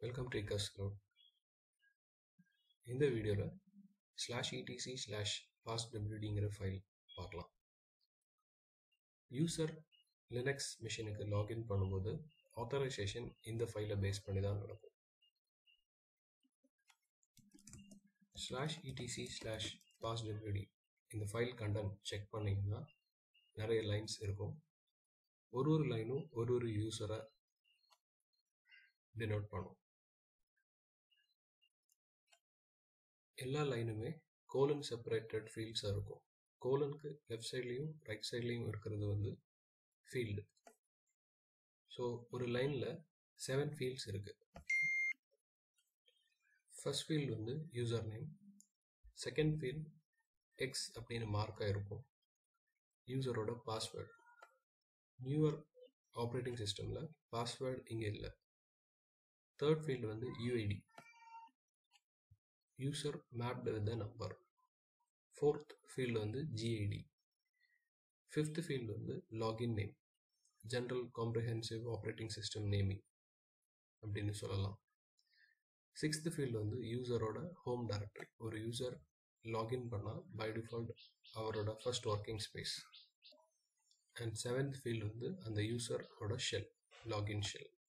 welcome to இக்கஸ் cloud இந்த வீடியோவில் slash etc slash pass டபிள்யூடிங்கிற ஃபைல் பார்க்கலாம் யூசர் லினக்ஸ் மிஷினுக்கு லாகின் பண்ணும்போது ஆத்தரைசேஷன் இந்த ஃபைலை பேஸ் பண்ணி தான் நடக்கும் slash etc slash pass W D file content check பண்ணிங்கன்னா நிறைய லைன்ஸ் இருக்கும் ஒரு ஒரு லைனும் ஒரு ஒரு யூஸரை டினோட் பண்ணும் எல்லா லைனுமே கோலன் செப்பரேட்டட் ஃபீல்ட்ஸாக இருக்கும் கோலனுக்கு லெஃப்ட் சைட்லேயும் ரைட் சைட்லேயும் இருக்கிறது வந்து ஃபீல்டு ஸோ ஒரு லைனில் செவன் ஃபீல்ட்ஸ் இருக்குது ஃபர்ஸ்ட் ஃபீல்டு வந்து user name second field X அப்படின்னு மார்க் ஆகிருக்கும் யூசரோட பாஸ்வேர்டு நியூவர் ஆப்ரேட்டிங் சிஸ்டமில் பாஸ்வேர்டு இங்கே இல்லை தேர்ட் ஃபீல்டு வந்து UID user mapped with the number fourth field வந்து ஜிஐடி ஃபிஃப்த் ஃபீல்டு வந்து login name general comprehensive operating system naming அப்படின்னு சொல்லலாம் சிக்ஸ்த் ஃபீல்டு வந்து யூசரோட ஹோம் டைரக்டரி ஒரு யூசர் லாகின் பண்ணால் பை டிஃபால்ட் அவரோட first working space and seventh field வந்து அந்த யூசரோட ஷெல் லாகின் ஷெல்